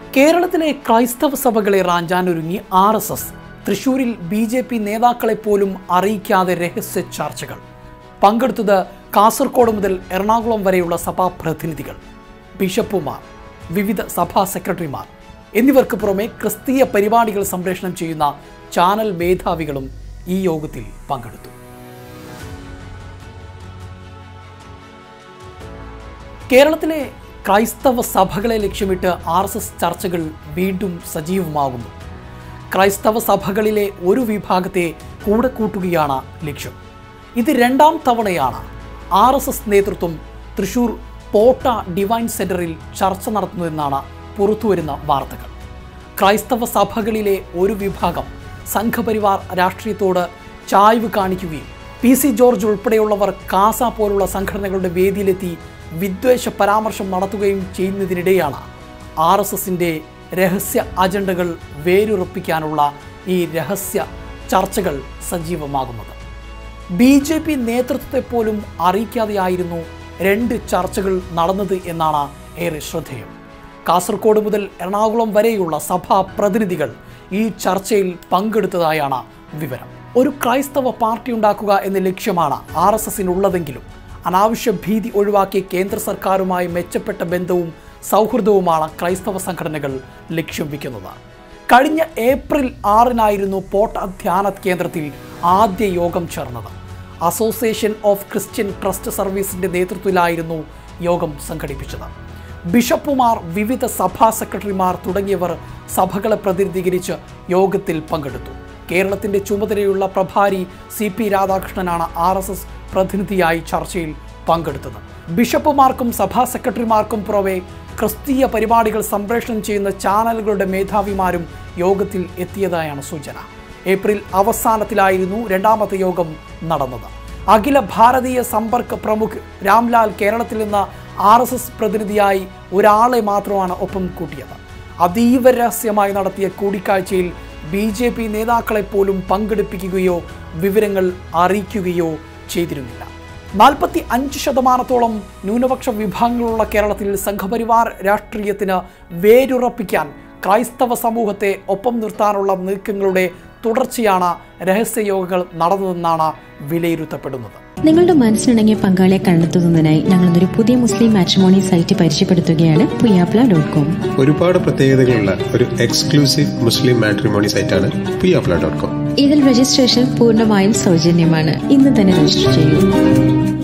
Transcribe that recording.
കേരളത്തിലെ ക്രൈസ്തവ സഭകളെ റാഞ്ചാനൊരുങ്ങി ആർ എസ് എസ് തൃശൂരിൽ ബി ജെ പി നേതാക്കളെ പോലും അറിയിക്കാതെ രഹസ്യ ചർച്ചകൾ പങ്കെടുത്തത് കാസർഗോഡ് മുതൽ എറണാകുളം വരെയുള്ള സഭാ പ്രതിനിധികൾ ബിഷപ്പുമാർ വിവിധ സഭാ സെക്രട്ടറിമാർ എന്നിവർക്ക് പുറമെ ക്രിസ്തീയ പരിപാടികൾ സംപ്രേഷണം ചെയ്യുന്ന ചാനൽ മേധാവികളും ഈ യോഗത്തിൽ പങ്കെടുത്തു കേരളത്തിലെ ക്രൈസ്തവ സഭകളെ ലക്ഷ്യമിട്ട് ആർ എസ് എസ് ചർച്ചകൾ വീണ്ടും സജീവമാകുന്നു ക്രൈസ്തവ സഭകളിലെ ഒരു വിഭാഗത്തെ കൂടെ കൂട്ടുകയാണ് ലക്ഷ്യം ഇത് രണ്ടാം തവണയാണ് ആർ എസ് എസ് നേതൃത്വം തൃശൂർ പോട്ട ഡിവൈൻ സെന്ററിൽ ചർച്ച നടത്തുന്നതെന്നാണ് പുറത്തുവരുന്ന വാർത്തകൾ ക്രൈസ്തവ സഭകളിലെ ഒരു വിഭാഗം സംഘപരിവാർ രാഷ്ട്രീയത്തോട് ചായ്വ് കാണിക്കുകയും പി സി ജോർജ് ഉൾപ്പെടെയുള്ളവർ കാസ പോലുള്ള സംഘടനകളുടെ വേദിയിലെത്തി വിദ്വേഷ പരാമർശം നടത്തുകയും ചെയ്യുന്നതിനിടെയാണ് ആർ എസ് എസിൻ്റെ രഹസ്യ അജണ്ടകൾ വേരുറപ്പിക്കാനുള്ള ഈ രഹസ്യ ചർച്ചകൾ സജീവമാകുന്നത് ബി ജെ പി നേതൃത്വത്തെ പോലും അറിയിക്കാതെയായിരുന്നു രണ്ട് ചർച്ചകൾ നടന്നത് എന്നാണ് ഏറെ ശ്രദ്ധേയം കാസർഗോഡ് മുതൽ എറണാകുളം വരെയുള്ള സഭാ പ്രതിനിധികൾ ഈ ചർച്ചയിൽ പങ്കെടുത്തതായാണ് വിവരം ഒരു ക്രൈസ്തവ പാർട്ടി ഉണ്ടാക്കുക എന്ന ലക്ഷ്യമാണ് ആർ എസ് എസിനുള്ളതെങ്കിലും അനാവശ്യ ഭീതി ഒഴിവാക്കി കേന്ദ്ര സർക്കാരുമായി മെച്ചപ്പെട്ട ബന്ധവും സൗഹൃദവുമാണ് ക്രൈസ്തവ സംഘടനകൾ ലക്ഷ്യം വയ്ക്കുന്നത് കഴിഞ്ഞ ഏപ്രിൽ ആറിനായിരുന്നു പോട്ട ധ്യാന കേന്ദ്രത്തിൽ ആദ്യ യോഗം ചേർന്നത് അസോസിയേഷൻ ഓഫ് ക്രിസ്ത്യൻ ട്രസ്റ്റ് സർവീസിന്റെ നേതൃത്വത്തിലായിരുന്നു യോഗം സംഘടിപ്പിച്ചത് ബിഷപ്പുമാർ വിവിധ സഭാ സെക്രട്ടറിമാർ തുടങ്ങിയവർ സഭകളെ പ്രതിനിധീകരിച്ച് യോഗത്തിൽ പങ്കെടുത്തു കേരളത്തിന്റെ ചുമതലയുള്ള പ്രഭാരി സി പി രാധാകൃഷ്ണനാണ് ആർ എസ് എസ് പ്രതിനിധിയായി ചർച്ചയിൽ പങ്കെടുത്തത് ബിഷപ്പുമാർക്കും സഭാ സെക്രട്ടറിമാർക്കും പുറമെ ക്രിസ്തീയ പരിപാടികൾ സംപ്രേഷണം ചെയ്യുന്ന ചാനലുകളുടെ മേധാവിമാരും യോഗത്തിൽ എത്തിയതായാണ് സൂചന ഏപ്രിൽ അവസാനത്തിലായിരുന്നു രണ്ടാമത്തെ യോഗം നടന്നത് അഖില ഭാരതീയ സമ്പർക്ക് പ്രമുഖ് രാംലാൽ കേരളത്തിൽ നിന്ന് ആർ എസ് എസ് പ്രതിനിധിയായി ഒരാളെ മാത്രമാണ് ഒപ്പം കൂട്ടിയത് അതീവ രഹസ്യമായി നടത്തിയ കൂടിക്കാഴ്ചയിൽ ബി ജെ പി നേതാക്കളെ പോലും പങ്കെടുപ്പിക്കുകയോ വിവരങ്ങൾ അറിയിക്കുകയോ ചെയ്തിരുന്നില്ല നാൽപ്പത്തി അഞ്ച് ശതമാനത്തോളം ന്യൂനപക്ഷ വിഭാഗങ്ങളുള്ള കേരളത്തിൽ സംഘപരിവാർ രാഷ്ട്രീയത്തിന് വേരുറപ്പിക്കാൻ ക്രൈസ്തവ സമൂഹത്തെ ഒപ്പം നിർത്താനുള്ള നീക്കങ്ങളുടെ തുടർച്ചയാണ് രഹസ്യയോഗങ്ങൾ നടന്നതെന്നാണ് വിലയിരുത്തപ്പെടുന്നത് നിങ്ങളുടെ മനസ്സിനിണങ്ങിയ പങ്കാളിയെ കണ്ടെത്തുന്നതിനായി ഞങ്ങൾ ഒരു പുതിയ മുസ്ലിം മാട്രിമോണി സൈറ്റ് പരിചയപ്പെടുത്തുകയാണ് പുയാപ്ല ഡോട്ട് കോം ഒരുപാട് പ്രത്യേകതകളുള്ള ഒരു എക്സ്ക്ലൂസീവ് മുസ്ലിം മാട്രിമോണി സൈറ്റാണ് പിയാപ്ല ഡോട്ട് കോം ഇതിൽ രജിസ്ട്രേഷൻ പൂർണ്ണമായും സൗജന്യമാണ് ഇന്ന് തന്നെ രജിസ്റ്റർ ചെയ്യൂ